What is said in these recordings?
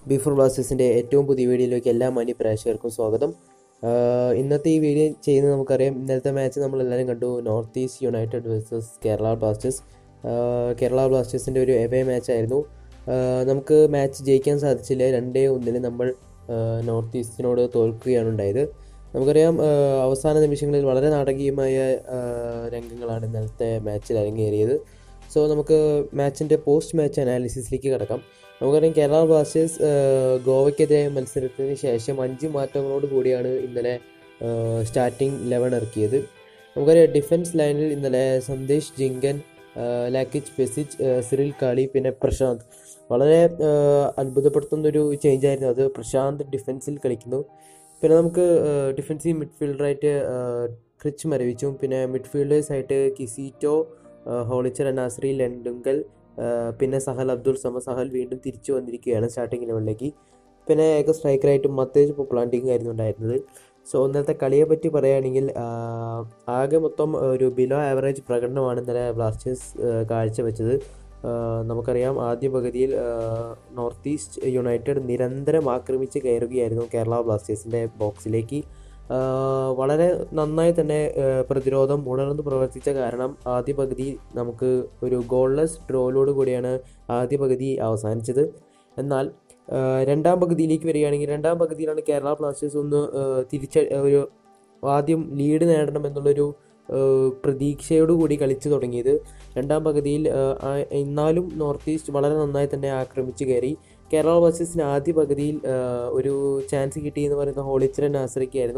before ബ്ലാസ്റ്റേഴ്സിൻ്റെ ഏറ്റവും പുതിയ വീഡിയോയിലേക്ക് എല്ലാ മാന്യ പ്രേക്ഷകർക്കും സ്വാഗതം ആഹ് ഇന്നത്തെ ഈ വീഡിയോ ചെയ്യുന്നത് നമുക്കറിയാം ഇന്നലത്തെ മാച്ച് നമ്മളെല്ലാവരും കണ്ടു North East United versus Kerala Blasters ah Kerala ബ്ലാസ്റ്റേഴ്സിൻ്റെ ഒരു എവേ മാച്ചായിരുന്നു ആഹ് നമുക്ക് മാച്ച് ജയിക്കാൻ സാധിച്ചില്ല രണ്ടേ ഒന്നിന് നമ്മൾ ആഹ് നോർത്ത് ഈസ്റ്റിനോട് തോൽക്കുകയാണ് ഉണ്ടായത് നമുക്കറിയാം ആഹ് അവസാന നിമിഷങ്ങളിൽ വളരെ നാടകീയമായ ആഹ് രംഗങ്ങളാണ് ഇന്നലത്തെ മാച്ചിൽ അരങ്ങേറിയത് സോ നമുക്ക് മാച്ചിൻ്റെ പോസ്റ്റ് മാച്ച് അനാലിസിസിലേക്ക് കിടക്കാം നമുക്കറിയാം കേരള ബ്ലാസ്റ്റേഴ്സ് ആഹ് ഗോവയ്ക്കെതിരെ മത്സരത്തിന് ശേഷം അഞ്ച് മാറ്റങ്ങളോട് കൂടിയാണ് ഇന്നലെ സ്റ്റാർട്ടിംഗ് ലെവൻ ഇറക്കിയത് നമുക്കറിയാം ഡിഫൻസ് ലൈനിൽ ഇന്നലെ സന്ദേശ് ജിങ്കൻ ആഹ് ലാക്കിച്ച് പെസിച്ച് ആഹ് സിറിൽ കാളി പിന്നെ പ്രശാന്ത് വളരെ ആഹ് അത്ഭുതപ്പെടുത്തുന്നൊരു ചേഞ്ച് ആയിരുന്നു അത് പ്രശാന്ത് ഡിഫൻസിൽ കളിക്കുന്നു പിന്നെ നമുക്ക് ഡിഫൻസീവ് മിഡ്ഫീൽഡറായിട്ട് ക്രിച്ച് മരവിച്ചും പിന്നെ മിഡ്ഫീൽഡേഴ്സായിട്ട് കിസീറ്റോ ഹോളിച്ചർ നാസറി ലെൻഡുങ്കൽ ആഹ് പിന്നെ സഹൽ അബ്ദുൾ സമ സഹൽ വീണ്ടും തിരിച്ചു വന്നിരിക്കുകയാണ് സ്റ്റാർട്ടിംഗ് ലെവലിലേക്ക് പിന്നെ ഏക സ്ട്രൈക്കറായിട്ടും മത്തേജ് പൊപ്ലാണ്ടിങ് ആയിരുന്നു ഉണ്ടായിരുന്നത് സോ ഇന്നലത്തെ കളിയെ പറ്റി പറയുകയാണെങ്കിൽ ആഹ് ആകെ മൊത്തം ഒരു ബിലോ ആവറേജ് പ്രകടനമാണ് ഇന്നലെ ബ്ലാസ്റ്റേഴ്സ് ആഹ് കാഴ്ചവെച്ചത് ആഹ് നമുക്കറിയാം ആദ്യ പകുതിയിൽ ആഹ് നോർത്ത് ഈസ്റ്റ് യുണൈറ്റഡ് നിരന്തരം ആക്രമിച്ച് കയറുകയായിരുന്നു കേരള ബ്ലാസ്റ്റേഴ്സിൻ്റെ ബോക്സിലേക്ക് ആഹ് വളരെ നന്നായി തന്നെ ആഹ് പ്രതിരോധം ഉണർന്ന് പ്രവർത്തിച്ച കാരണം ആദ്യ പകുതി നമുക്ക് ഒരു ഗോൾലെസ് ഡ്രോയിലോട് കൂടിയാണ് ആദ്യ പകുതി അവസാനിച്ചത് എന്നാൽ ആഹ് രണ്ടാം പകുതിയിലേക്ക് വരികയാണെങ്കിൽ രണ്ടാം പകുതിയിലാണ് കേരള ബ്ലാസ്റ്റേഴ്സ് ഒന്ന് ആഹ് തിരിച്ച ഒരു ആദ്യം ലീഡ് നേടണം എന്നുള്ളൊരു ആഹ് പ്രതീക്ഷയോടുകൂടി കളിച്ചു തുടങ്ങിയത് രണ്ടാം പകുതിയിൽ ആഹ് ആ- എന്നാലും നോർത്ത് ഈസ്റ്റ് വളരെ നന്നായി തന്നെ ആക്രമിച്ച് കയറി കേരള ബ്ലാസ്റ്റേഴ്സിന് ആദ്യ പകുതിയിൽ ആഹ് ഒരു ചാൻസ് കിട്ടി എന്ന് പറയുന്ന ഹോളിച്ചറൻ നാസറിക്കായിരുന്നു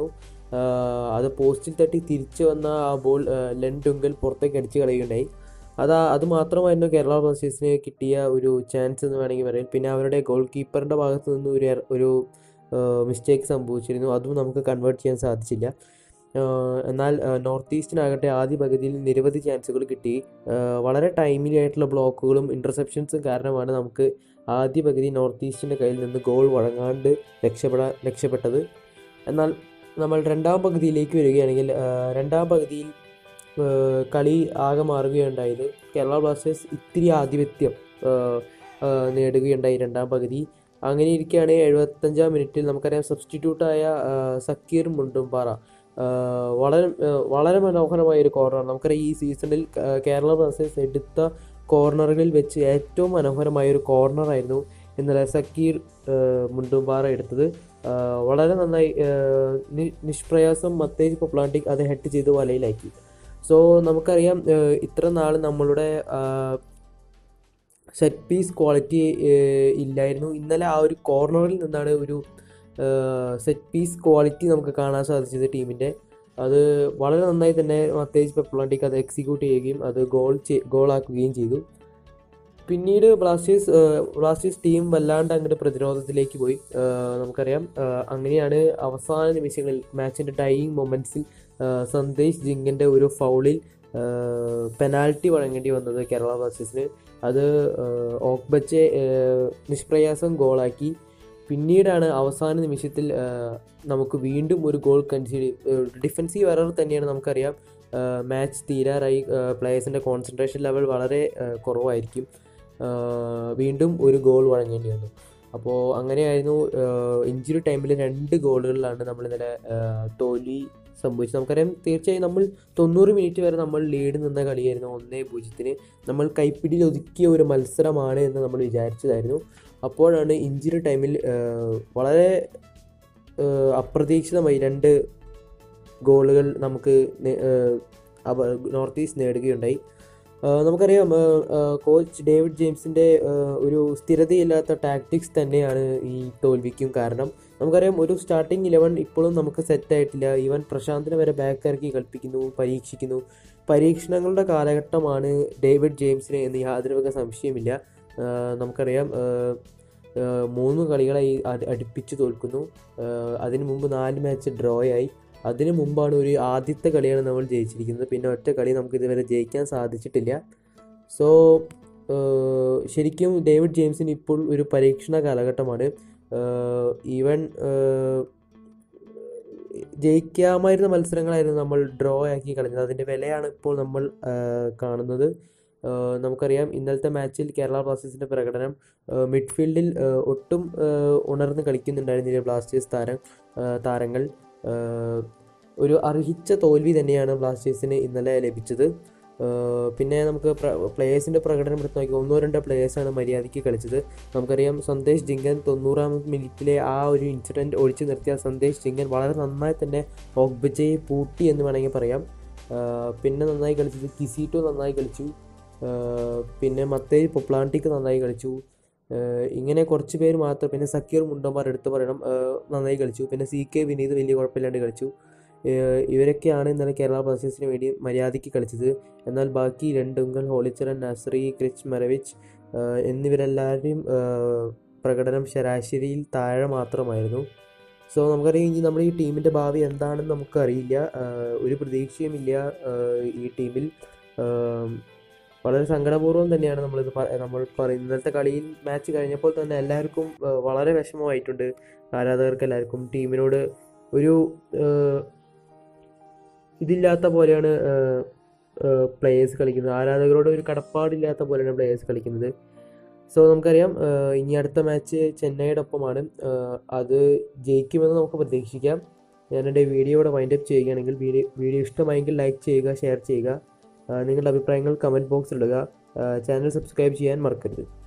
ആഹ് അത് പോസ്റ്റിൽ തട്ടി തിരിച്ചു വന്ന ആ ബോൾ ലെൻഡുങ്കൽ പുറത്തേക്ക് അടിച്ച് കളയുകയുണ്ടായി അതാ അത് മാത്രമായിരുന്നു കേരള ബ്ലാസ്റ്റേഴ്സിന് കിട്ടിയ ഒരു ചാൻസ് എന്ന് വേണമെങ്കിൽ പറയാം പിന്നെ അവരുടെ ഗോൾ കീപ്പറിൻ്റെ ഭാഗത്ത് നിന്ന് ഒരു എറ- ഒരു മിസ്റ്റേക്ക് സംഭവിച്ചിരുന്നു അതും നമുക്ക് കൺവേർട്ട് ചെയ്യാൻ സാധിച്ചില്ല ആഹ് എന്നാൽ ആഹ് നോർത്ത് ഈസ്റ്റിനാകട്ടെ ആദ്യ പകുതിയിൽ നിരവധി ചാൻസുകൾ കിട്ടി ആഹ് വളരെ ടൈമിലി ആയിട്ടുള്ള ബ്ലോക്കുകളും ഇൻ്റർസെപ്ഷൻസും കാരണമാണ് നമുക്ക് ആദ്യ പകുതി നോർത്ത് ഈസ്റ്റിൻ്റെ കയ്യിൽ നിന്ന് ഗോൾ വഴങ്ങാണ്ട് രക്ഷപ്പെടാൻ രക്ഷപ്പെട്ടത് എന്നാൽ നമ്മൾ രണ്ടാം പകുതിയിലേക്ക് വരികയാണെങ്കിൽ ആഹ് രണ്ടാം പകുതിയിൽ ആഹ് കളി ആകെ മാറുകയുണ്ടായത് കേരള ബ്ലാസ്റ്റേഴ്സ് ഇത്തിരി ആധിപത്യം ആഹ് ആഹ് നേടുകയുണ്ടായി രണ്ടാം പകുതി അങ്ങനെ ഇരിക്കുകയാണ് എഴുപത്തഞ്ചാം മിനിറ്റിൽ നമുക്കറിയാം സബ്സ്റ്റിറ്റ്യൂട്ടായ സക്കീർ മുണ്ടുംപാറ ആഹ് വളരെ ആഹ് വളരെ മനോഹരമായ ഒരു കോർണറാണ് നമുക്കറിയാം ഈ സീസണിൽ ആഹ് കേരള ബ്ലാസ്റ്റേഴ്സ് എടുത്ത കോർണറുകളിൽ വെച്ച് ഏറ്റവും മനോഹരമായ ഒരു കോർണറായിരുന്നു ഇന്നലെ സക്കീർ ആഹ് മുണ്ടുംപാറ എടുത്തത് ആഹ് വളരെ നന്നായി ആഹ് നി- നിഷ്പ്രയാസം മത്തേജ് പൊപ്ലാണ്ടിക് അത് ഹെഡ് ചെയ്ത് വലയിലാക്കി സോ നമുക്കറിയാം ആഹ് ഇത്ര നാൾ നമ്മളുടെ സെറ്റ് പീസ് ക്വാളിറ്റി ഇല്ലായിരുന്നു ഇന്നലെ ആ ഒരു കോർണറിൽ നിന്നാണ് ഒരു സെറ്റ് പീസ് ക്വാളിറ്റി നമുക്ക് കാണാൻ സാധിച്ചത് ടീമിൻ്റെ അത് വളരെ നന്നായി തന്നെ മത്തേജ് പെപ്ലാണ്ടിക് അത് എക്സിക്യൂട്ട് ചെയ്യുകയും അത് ഗോൾ ഗോളാക്കുകയും ചെയ്തു പിന്നീട് ബ്ലാസ്റ്റേഴ്സ് ഏഹ്, ബ്ലാസ്റ്റേഴ്സ് ടീം വല്ലാണ്ട് അങ്ങോട്ട് പ്രതിരോധത്തിലേക്ക് പോയി ഏഹ്, നമുക്കറിയാം ഏഹ്, അങ്ങനെയാണ് അവസാന നിമിഷങ്ങളിൽ മാച്ചിൻ്റെ ടൈയിങ് മൊമെൻറ്റ്സിൽ സന്ദേശ് ജിങ്കൻ്റെ ഒരു ഫൗളിൽ പെനാൽറ്റി വഴങ്ങേണ്ടി വന്നത് കേരള ബ്ലാസ്റ്റേഴ്സിന് അത് ഏഹ്, ഓക്ബച്ചെ ഏഹ്, നിഷ്പ്രയാസം ഗോളാക്കി പിന്നീടാണ് അവസാന നിമിഷത്തിൽ ഏഹ്, നമുക്ക് വീണ്ടും ഒരു ഗോൾ കൺസീഡ് ഡിഫൻസീവ് എറർ തന്നെയാണ് നമുക്കറിയാം മാച്ച് തീരാറായി പ്ലേയേഴ്സിൻ്റെ കോൺസെൻട്രേഷൻ ലെവൽ വളരെ ഏഹ്, കുറവായിരിക്കും ഏഹ്, വീണ്ടും ഒരു ഗോൾ വഴങ്ങേണ്ടി വന്നു അപ്പോൾ അങ്ങനെയായിരുന്നു ഇഞ്ചുറി ടൈമിൽ രണ്ട് ഗോളുകളിലാണ് നമ്മൾ ഇന്നലെ ഏഹ്, തോൽവി സംഭവിച്ചത് നമുക്കറിയാം തീർച്ചയായും നമ്മൾ തൊണ്ണൂറ് മിനിറ്റ് വരെ നമ്മൾ ലീഡ് നിന്ന കളിയായിരുന്നു ഒന്നേ പൂജ്യത്തിന് നമ്മൾ കൈപ്പിടിയിൽ ഒതുക്കിയ ഒരു മത്സരമാണ് എന്ന് നമ്മൾ വിചാരിച്ചതായിരുന്നു അപ്പോഴാണ് ഇഞ്ചുറി ടൈമിൽ ഏഹ്, വളരെ ഏഹ്, അപ്രതീക്ഷിതമായി രണ്ട് ഗോളുകൾ നമുക്ക് നേ- ഏഹ്, അവ നോർത്ത് ഈസ്റ്റ് നേടുകയുണ്ടായി ഏഹ്, നമുക്കറിയാം ഏഹ്, ഏഹ്, കോച്ച് ഡേവിഡ് ജെയിംസിൻ്റെ ഏഹ്, ഒരു സ്ഥിരതയില്ലാത്ത ടാക്ടിക്സ് തന്നെയാണ് ഈ തോൽവിക്കും കാരണം നമുക്കറിയാം ഒരു സ്റ്റാർട്ടിംഗ് ഇലവൻ ഇപ്പോഴും നമുക്ക് സെറ്റ് ആയിട്ടില്ല ഈവൻ പ്രശാന്തിനെ വരെ ബാക്ക് ഇറക്കി കളിപ്പിക്കുന്നു പരീക്ഷിക്കുന്നു പരീക്ഷണങ്ങളുടെ കാലഘട്ടമാണ് ഡേവിഡ് ജെയിംസിന് എന്ന് യാതൊരു വക സംശയമില്ല ഏഹ്, നമുക്കറിയാം ഏഹ്, ഏഹ്, മൂന്ന് കളികളായി അടി- അടുപ്പിച്ച് തോൽക്കുന്നു ഏഹ്, അതിനു മുമ്പ് നാല് മാച്ച് ഡ്രോ ആയി അതിനു മുമ്പാണ് ഒരു ആദ്യത്തെ കളിയാണ് നമ്മൾ ജയിച്ചിരിക്കുന്നത് പിന്നെ ഒറ്റ കളി നമുക്ക് ഇതുവരെ ജയിക്കാൻ സാധിച്ചിട്ടില്ല സോ ശരിക്കും ഡേവിഡ് ജെയിംസിന് ഇപ്പോൾ ഒരു പരീക്ഷണ കാലഘട്ടമാണ് ഈവൻ ജയിക്കാമായിരുന്ന മത്സരങ്ങളായിരുന്നു നമ്മൾ ഡ്രോ ആക്കി കളഞ്ഞത് അതിൻ്റെ വിലയാണ് ഇപ്പോൾ നമ്മൾ ആഹ് കാണുന്നത് ഏഹ് നമുക്കറിയാം ഇന്നലത്തെ മാച്ചിൽ കേരള ബ്ലാസ്റ്റേഴ്സിൻ്റെ പ്രകടനം ഏഹ് മിഡ്ഫീൽഡിൽ ഏഹ് ഒട്ടും ഏഹ് ഉണർന്ന് കളിക്കുന്നുണ്ടായിരുന്നില്ല ബ്ലാസ്റ്റേഴ്സ് താരം ഏഹ് താരങ്ങൾ ഏഹ് ഒരു അർഹിച്ച തോൽവി തന്നെയാണ് ബ്ലാസ്റ്റേഴ്സിന് ഇന്നലെ ലഭിച്ചത് ഏഹ് പിന്നെ നമുക്ക് പ്ലേയേഴ്സിൻ്റെ പ്രകടനം എടുത്ത് നോക്കി ഒന്നോ രണ്ടോ പ്ലേയേഴ്സാണ് മര്യാദയ്ക്ക് കളിച്ചത് നമുക്കറിയാം സന്ദേശ് ജിങ്കൻ തൊണ്ണൂറാം മിനിറ്റിലെ ആ ഒരു ഇൻസിഡൻറ്റ് ഒഴിച്ചു നിർത്തിയ സന്ദേശ് ജിങ്കൻ വളരെ നന്നായി തന്നെ ഓഗ്ബജയെ പൂട്ടി എന്ന് വേണമെങ്കിൽ പറയാം ഏഹ് പിന്നെ നന്നായി കളിച്ചത് കിസീറ്റോ നന്നായി കളിച്ചു ഏഹ് പിന്നെ മത്തേരി പൊപ്ലാണ്ടിക്ക് നന്നായി കളിച്ചു ഏഹ് ഇങ്ങനെ കുറച്ച് പേര് മാത്രം പിന്നെ സക്കീർ മുണ്ടന്മാർ എടുത്തു പറയണം ഏഹ് നന്നായി കളിച്ചു പിന്നെ സി കെ വിനീത് വലിയ കുഴപ്പമില്ലാണ്ട് കളിച്ചു ഏഹ് ഇവരൊക്കെയാണ് ഇന്നലെ കേരള ബ്ലാസ്റ്റേഴ്സിന് വേണ്ടി മര്യാദയ്ക്ക് കളിച്ചത് എന്നാൽ ബാക്കി രണ്ടുങ്കൽ ഹോളിച്ചറൻ നസ്രി ക്രിച്ച് മരവിച്ച് ഏഹ് എന്നിവരെല്ലാവരുടെയും ഏഹ് പ്രകടനം ശരാശരിയിൽ താഴെ മാത്രമായിരുന്നു സോ നമുക്കറിയാം ഇനി നമ്മുടെ ഈ ടീമിൻ്റെ ഭാവി എന്താണെന്ന് നമുക്കറിയില്ല ഏഹ് ഒരു പ്രതീക്ഷയുമില്ല ഏഹ് ഈ ടീമിൽ ഏഹ് വളരെ സങ്കടപൂർവ്വം തന്നെയാണ് നമ്മളിത് പ- നമ്മൾ പറയുന്നത് ഇന്നലത്തെ കളിയിൽ മാച്ച് കഴിഞ്ഞപ്പോൾ തന്നെ എല്ലാവർക്കും ഏഹ് വളരെ വിഷമമായിട്ടുണ്ട് ആരാധകർക്ക് എല്ലാവർക്കും ടീമിനോട് ഒരു ഏഹ് ഇതില്ലാത്ത പോലെയാണ് പ്ലേയേഴ്സ് കളിക്കുന്നത് ആരാധകരോട് ഒരു കടപ്പാടില്ലാത്ത പോലെയാണ് പ്ലേയേഴ്സ് കളിക്കുന്നത് സോ നമുക്കറിയാം ഏഹ് ഇനി അടുത്ത മാച്ച് ചെന്നൈയുടെ ഒപ്പമാണ് ഏഹ് അത് ജയിക്കുമെന്ന് നമുക്ക് പ്രതീക്ഷിക്കാം ഞാൻ എൻ്റെ വീഡിയോ ഇവിടെ വൈൻഡപ്പ് ചെയ്യുകയാണെങ്കിൽ വീഡിയോ വീഡിയോ ഇഷ്ടമായെങ്കിൽ ലൈക്ക് ചെയ്യുക ഷെയർ ചെയ്യുക ഏഹ് നിങ്ങളുടെ അഭിപ്രായങ്ങൾ കമൻറ്റ് ബോക്സിൽ ഇടുക ചാനൽ സബ്സ്ക്രൈബ് ചെയ്യാൻ മറക്കരുത്